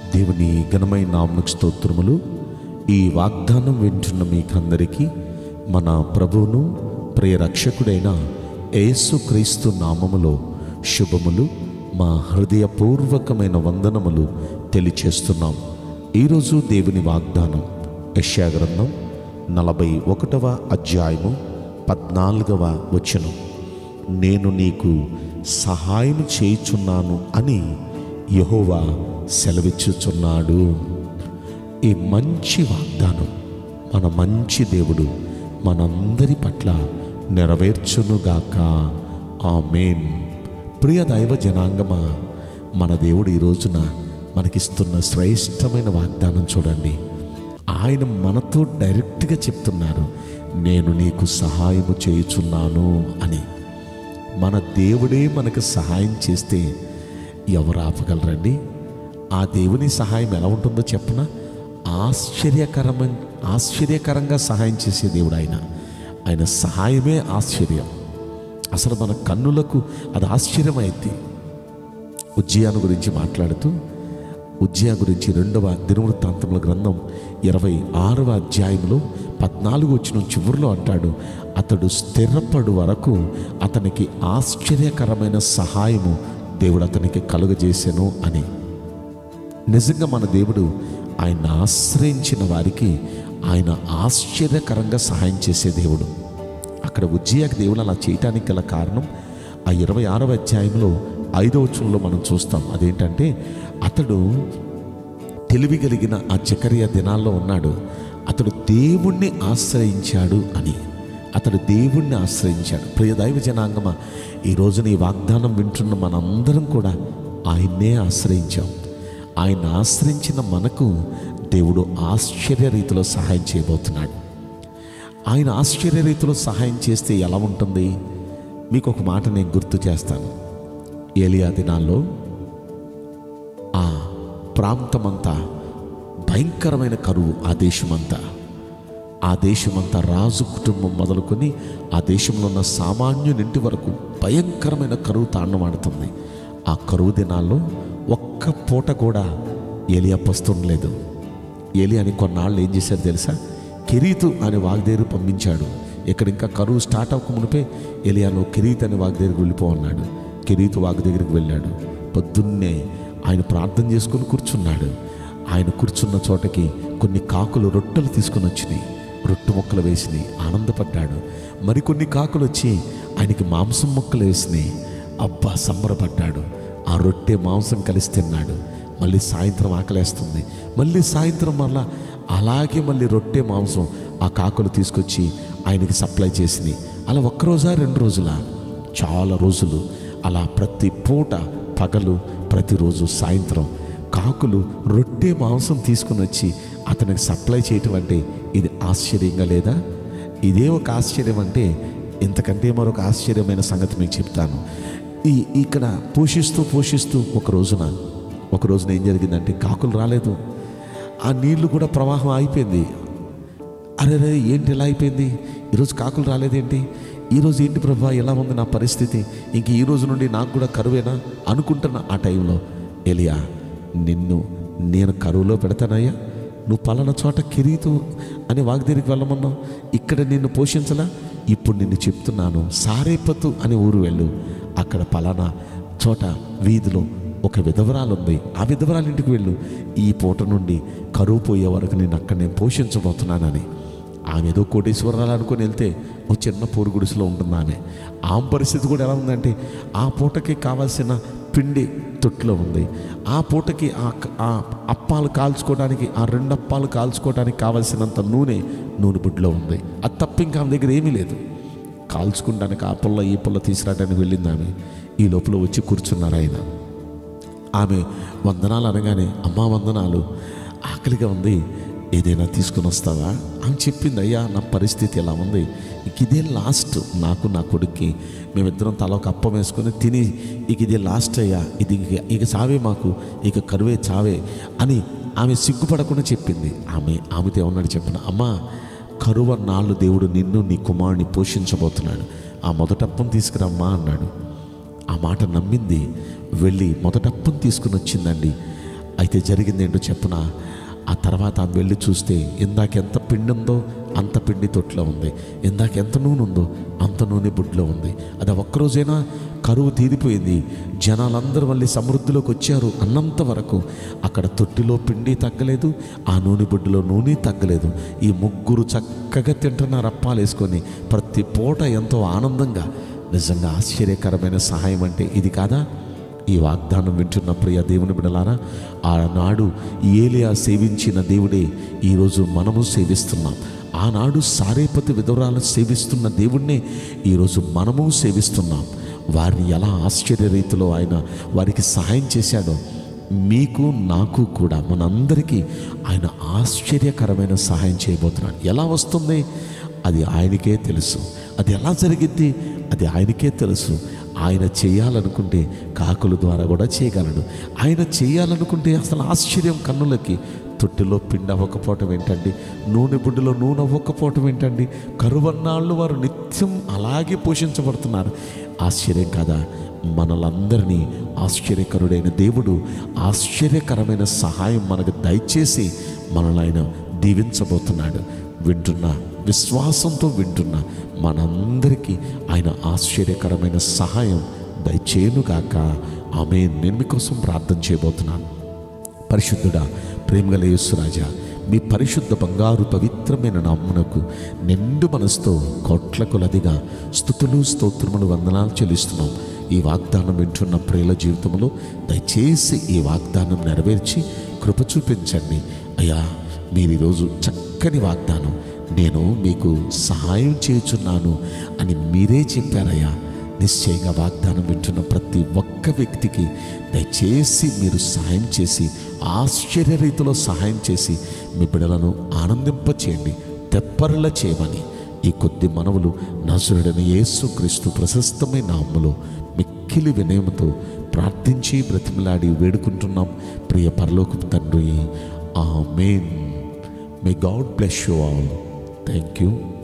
దేవుని ఘనమైన నామకు స్తోత్రములు ఈ వాగ్దానం వింటున్న మీకందరికీ మన ప్రభువును ప్రియ రక్షకుడైన యేసుక్రీస్తు నామములో శుభములు మా హృదయపూర్వకమైన వందనములు తెలియచేస్తున్నాం ఈరోజు దేవుని వాగ్దానం యెషయా గ్రంథం నలభై ఒకటవ అధ్యాయము పద్నాలుగవ వచనం నేను నీకు సహాయం చేయుచున్నాను అని యెహోవా సెలవిచ్చుచున్నాడు ఈ మంచి వాగ్దానం మన మంచి దేవుడు మనందరి పట్ల నెరవేర్చునుగాక ఆమేన్ ప్రియ దైవ జనాంగమా మన దేవుడు ఈ రోజున మనకిస్తున్న శ్రేష్టమైన వాగ్దానం చూడండి ఆయన మనతో డైరెక్ట్గా చెప్తున్నారు నేను నీకు సహాయము చేయుచున్నాను అని మన దేవుడే మనకు సహాయం చేస్తే ఎవరు ఆపగలరండి ఆ దేవుని సహాయం ఎలా ఉంటుందో చెప్పన ఆశ్చర్యకరమైన ఆశ్చర్యకరంగా సహాయం చేసే దేవుడు ఆయన ఆయన సహాయమే ఆశ్చర్యం అసలు మన కన్నులకు అది ఆశ్చర్యమైంది ఉజ్జయాను గురించి మాట్లాడుతూ ఉజ్జయ గురించి రెండవ దినవృత్తాంతముల గ్రంథం ఇరవై ఆరవ అధ్యాయంలో పద్నాలుగు వచ్చిన చివరిలో అంటాడు అతడు స్థిరపడు వరకు అతనికి ఆశ్చర్యకరమైన సహాయము దేవుడు అతనికి కలుగజేసెను అని నిజంగా మన దేవుడు ఆయన ఆశ్రయించిన వారికి ఆయన ఆశ్చర్యకరంగా సహాయం చేసే దేవుడు అక్కడ ఉజ్జయాకి దేవుడు అలా చేయటానికి గల కారణం ఆ ఇరవై ఆరవ అధ్యాయంలో ఐదవ వచనంలో మనం చూస్తాం అదేంటంటే అతడు తెలివి కలిగిన ఆ చకర్య దినాల్లో ఉన్నాడు అతడు దేవుణ్ణి ఆశ్రయించాడు అని అతడు దేవుణ్ణి ఆశ్రయించాడు ప్రియ దైవ జనాంగమ ఈ రోజున ఈ వాగ్దానం వింటున్న మనందరం కూడా ఆయన్నే ఆశ్రయించాం ఆయన ఆశ్రయించిన మనకు దేవుడు ఆశ్చర్య రీతిలో సహాయం చేయబోతున్నాడు ఆయన ఆశ్చర్య రీతిలో సహాయం చేస్తే ఎలా ఉంటుంది మీకు ఒక మాట నేను గుర్తు చేస్తాను ఏలియా దినాల్లో ఆ ప్రాంతమంతా భయంకరమైన కరువు ఆ దేశమంతా ఆ దేశమంతా రాజు కుటుంబం మొదలుకొని ఆ దేశంలో ఉన్న సామాన్యునింటి వరకు భయంకరమైన కరువు తాండమాడుతుంది ఆ కరువు దినాల్లో ఒక్క పూట కూడా ఏలియా పస్తుండలేదు ఏలియాని కొన్నాళ్ళు ఏం చేశారు తెలుసా కెరీతు అనే వాగ్దేరు పంపించాడు ఇక్కడ ఇంకా కరువు స్టార్ట్ అవ్వక మునిపే ఎలియాను కెరీత్ అనే వాగ్ దగ్గరికి వెళ్ళిపో అన్నాడు కెరీతు వాగ్ దగ్గరికి వెళ్ళాడు పొద్దున్నే ఆయన ప్రార్థన చేసుకుని కూర్చున్నాడు ఆయన కూర్చున్న చోటకి కొన్ని కాకులు రొట్టెలు తీసుకుని వచ్చినాయి రొట్టె మొక్కలు వేసినాయి ఆనందపడ్డాడు మరికొన్ని కాకులు వచ్చి ఆయనకి మాంసం మొక్కలు వేసినాయి అబ్బా సంబరపడ్డాడు ఆ రొట్టె మాంసం కలిసి తిన్నాడు మళ్ళీ సాయంత్రం ఆకలేస్తుంది మళ్ళీ సాయంత్రం మళ్ళా అలాగే మళ్ళీ రొట్టె మాంసం ఆ కాకులు తీసుకొచ్చి ఆయనకి సప్లై చేసినాయి అలా ఒక్కరోజా రెండు రోజులా చాలా రోజులు అలా ప్రతి పూట పగలు ప్రతిరోజు సాయంత్రం కాకులు రొట్టె మాంసం తీసుకుని వచ్చి అతనికి సప్లై చేయటం అంటే ఇది ఆశ్చర్యంగా లేదా ఇదే ఒక ఆశ్చర్యం అంటే ఇంతకంటే మరొక ఆశ్చర్యమైన సంగతి మీకు చెప్తాను ఈ ఇక్కడ పోషిస్తూ పోషిస్తూ ఒక రోజున ఒక రోజున ఏం జరిగిందంటే కాకులు రాలేదు ఆ నీళ్లు కూడా ప్రవాహం అయిపోయింది అరే రే ఏంటి ఎలా అయిపోయింది ఈరోజు కాకులు రాలేదేంటి ఈరోజు ఏంటి ప్రభా ఎలా ఉంది నా పరిస్థితి ఇంక ఈ రోజు నుండి నాకు కూడా కరువేనా అనుకుంటున్న ఆ టైంలో ఎలియా నిన్ను నేను కరువులో పెడతానయ్యా నువ్వు పలానా చోట కిరీతు అనే వాగ్దేరికి వెళ్ళమన్నావు ఇక్కడ నిన్ను పోషించలా ఇప్పుడు నిన్ను చెప్తున్నాను సారేపతు అనే ఊరు వెళ్ళు అక్కడ పలానా చోట వీధిలో ఒక విధవరాలు ఉంది ఆ విధవరాలు ఇంటికి వెళ్ళు ఈ పూట నుండి కరువు పోయే వరకు నేను అక్కడ నేను పోషించబోతున్నానని ఆమె ఏదో కోటేశ్వరాలు అనుకొని వెళ్తే ఓ చిన్న పూరు గుడిసెలో ఉంటుంది ఆమె ఆమె పరిస్థితి కూడా ఎలా ఉందంటే ఆ పూటకి కావాల్సిన పిండి తొట్టులో ఉంది ఆ పూటకి ఆ ఆ అప్పాలు కాల్చుకోవడానికి ఆ రెండు అప్పాలు కాల్చుకోవడానికి కావాల్సినంత నూనె నూనె బుడ్లో ఉంది అది తప్ప ఇంకా ఆమె దగ్గర ఏమీ లేదు కాల్చుకుంటానికి ఆ పుల్ల ఈ పుల్ల తీసుకురావడానికి వెళ్ళింది ఆమె ఈ లోపల వచ్చి కూర్చున్నారు ఆయన ఆమె వందనాలు అనగానే అమ్మా వందనాలు ఆకలిగా ఉంది ఏదైనా తీసుకుని వస్తావా ఆమె చెప్పింది అయ్యా నా పరిస్థితి ఎలా ఉంది ఇక ఇదే లాస్ట్ నాకు నా కొడుక్కి మేమిద్దరం తల ఒక అప్పం వేసుకొని తిని ఇక ఇదే లాస్ట్ అయ్యా ఇది ఇక ఇక చావే మాకు ఇక కరువే చావే అని ఆమె సిగ్గుపడకుండా చెప్పింది ఆమె ఆమెతో ఏమన్నాడు చెప్పిన అమ్మా కరువ నాళ్ళు దేవుడు నిన్ను నీ కుమారుని పోషించబోతున్నాడు ఆ మొదటప్పం తీసుకురమ్మా అన్నాడు ఆ మాట నమ్మింది వెళ్ళి మొదటప్పం తీసుకుని వచ్చిందండి అయితే జరిగింది ఏంటో చెప్పన ఆ తర్వాత ఆమె వెళ్ళి చూస్తే ఇందాక ఎంత పిండి ఉందో అంత పిండి తొట్లో ఉంది ఇందాక ఎంత నూనె ఉందో అంత నూనె బుడ్లో ఉంది అది ఒక్కరోజైనా కరువు తీరిపోయింది జనాలందరూ మళ్ళీ సమృద్ధిలోకి వచ్చారు అన్నంత వరకు అక్కడ తొట్టిలో పిండి తగ్గలేదు ఆ నూనె బుడ్డిలో నూనె తగ్గలేదు ఈ ముగ్గురు చక్కగా తింటున్నారు అప్పాలు వేసుకొని ప్రతి పూట ఎంతో ఆనందంగా నిజంగా ఆశ్చర్యకరమైన సహాయం అంటే ఇది కాదా ఈ వాగ్దానం వింటున్న ప్రియ దేవుని బిడలారా ఆనాడు ఏలియా సేవించిన దేవుడే ఈరోజు మనము సేవిస్తున్నాం ఆనాడు సారేపతి విధవరాలు సేవిస్తున్న దేవుణ్ణే ఈరోజు మనము సేవిస్తున్నాం వారిని ఎలా ఆశ్చర్య రీతిలో ఆయన వారికి సహాయం చేశాడో మీకు నాకు కూడా మనందరికీ ఆయన ఆశ్చర్యకరమైన సహాయం చేయబోతున్నాడు ఎలా వస్తుంది అది ఆయనకే తెలుసు అది ఎలా జరిగిద్ది అది ఆయనకే తెలుసు ఆయన చేయాలనుకుంటే కాకుల ద్వారా కూడా చేయగలడు ఆయన చేయాలనుకుంటే అసలు ఆశ్చర్యం కన్నులకి తొట్టిలో పిండి అవ్వకపోవటం ఏంటండి నూనె బుడ్డిలో నూనె అవ్వకపోవటం ఏంటండి కరువన్నాళ్ళు వారు నిత్యం అలాగే పోషించబడుతున్నారు ఆశ్చర్యం కదా మనలందరినీ ఆశ్చర్యకరుడైన దేవుడు ఆశ్చర్యకరమైన సహాయం మనకు దయచేసి మనల్ని ఆయన దీవించబోతున్నాడు వింటున్న విశ్వాసంతో వింటున్న మనందరికీ ఆయన ఆశ్చర్యకరమైన సహాయం దయచేయునుగాక ఆమె నేను మీకోసం ప్రార్థన చేయబోతున్నాను పరిశుద్ధుడా ప్రేమగల యేసురాజా మీ పరిశుద్ధ బంగారు పవిత్రమైన నామ్మునకు నిండు మనసుతో కోట్ల కొలదిగా స్థుతులు స్తోత్రములు వందనాలు చెల్లిస్తున్నాం ఈ వాగ్దానం వింటున్న ప్రియుల జీవితంలో దయచేసి ఈ వాగ్దానం నెరవేర్చి కృప చూపించండి అయ్యా మీరు ఈరోజు చక్కని వాగ్దానం నేను మీకు సహాయం చేయుచున్నాను అని మీరే చెప్పారయ్యా నిశ్చయంగా వాగ్దానం వింటున్న ప్రతి ఒక్క వ్యక్తికి దయచేసి మీరు సహాయం చేసి ఆశ్చర్య రీతిలో సహాయం చేసి మీ బిడలను ఆనందింపచేయండి తెప్పరల చేయమని ఈ కొద్ది మనవులు నజరుడైన యేసు క్రీస్తు ప్రశస్తమైన నామములో మిక్కిలి వినయముతో ప్రార్థించి బ్రతిమలాడి వేడుకుంటున్నాం ప్రియ పరలోక తండ్రి amen may God bless you all thank you